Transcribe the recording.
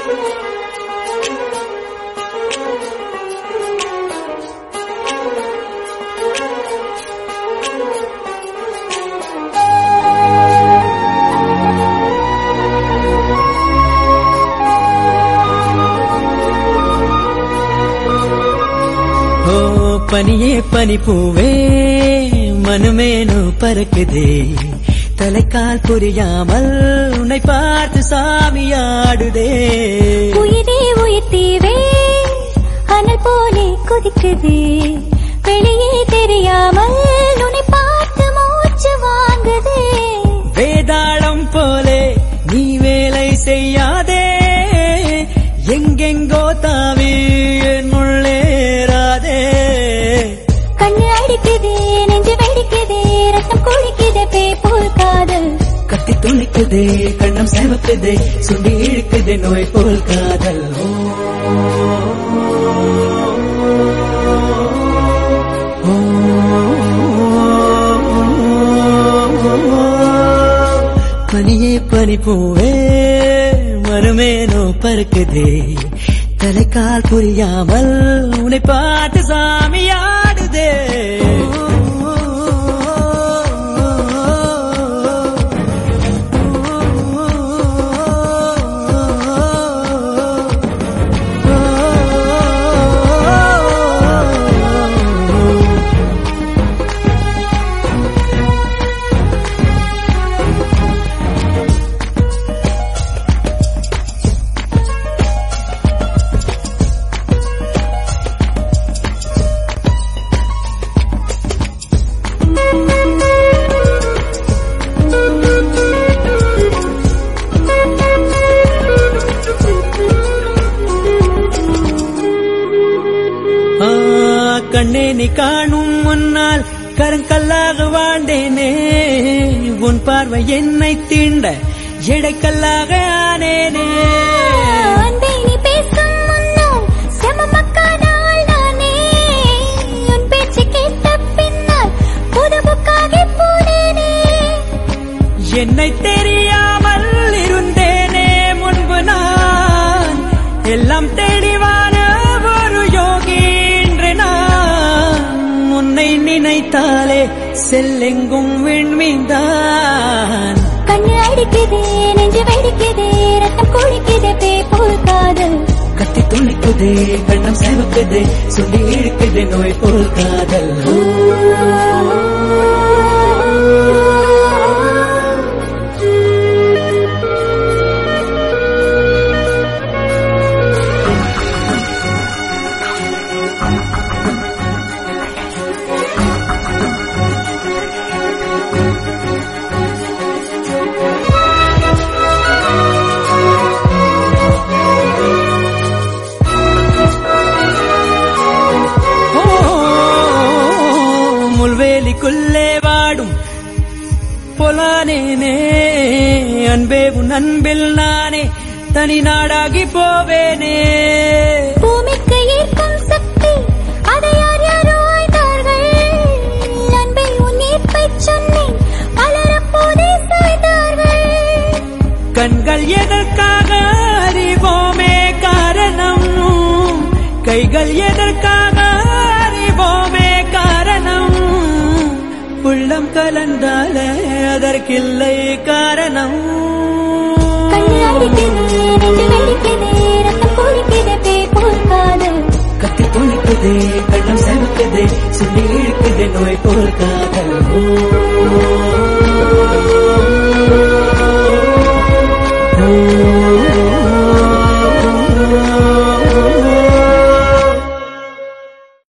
ஓ பனியே பனி பூவே மனுமேனு பறக்குதே தலைக்கால் புரியாமல் உன்னை பார்த்து சாமியாடுதே உயிரே உயிர்த்தீவே அனல் போலே கொதிக்குது வெளியே தெரியாமல் உன்னை பார்த்து மூச்சு வாங்குது வேதாளம் போலே நீ வேலை செய்யாதே எங்கெங்கோ தாவி என் உள்ளேராதே கண்ணு அடிக்குதே நெஞ்சு வெடிக்குதே ரத்தம் குடிக்குதே பேப்போல் காதல் கத்தி துணிக்குதே கண்ணம் சேவக்குதே சுண்டி இழுக்குதே நோய் போல் காதல் ஓ, ஓ, பனியே பனி பூவே மறுமேனோ பறக்குதே தலைக்கால் புரியாமல் உன்னை பார்த்து சாமியாடுதே ஆ, கண்ணே நீ காணும் முன்னால் கருங்கல்லாக வாழ்ந்தேனே உன் பார்வை என்னை தீண்ட எடைக்கல்லாக ஆனேனே அன்பே நீ பேசும் முன்னால் செமமக்கான ஆள் நானே உன் பேச்சு கேட்ட பின்னால் புது புக்காகி போனேனே என்னை தெரியாமல் இருந்தேனே முன்பு நான் எல்லாம் தெளிவான ஒரு யோகி இன்று நான் உன்னை நினைத்தாலே செல்லெங்கும் விண்மீந்தான் கண்ணு அடிக்குதே நெஞ்சு வெடிக்குதே ரத்தம் குடிக்குதே பேப்போல் காதல் கத்தி துணிக்குதே கண்ணம் சேவக்குதே சொல்லி இழுக்குதே நோய் போல் காதல் ஓ, முள்வேலிக்குள்ளே வாடும் பொலானேனே அன்பே உன் அன்பில் நானே தனி நாடாகி போவேனே பூமிக்கு ஈர்க்கும் சக்தி அதை யார் யாரோ ஆய்ந்தார்கள் அன்பை உன் ஈர்ப்பைச் சொன்னேன் பலர் அப்போதே சாய்ந்தார்கள் கண்கள் எதற்காக அறிவோமே காரணம் கைகள் எதற்காக அறிவோமே காரணம் உள்ளம் கலந்தாலே அதற்கில்லை காரணம் கண்ணு அடிக்குதே நெஞ்சு வெடிக்குதே ரத்தம் குடிக்குதே பேப்போல் காதல் கத்தி துணிக்குதே கண்ணம் செவக்குதே சொல்லி இழுக்குதே நோய் போல் காதல் ஓ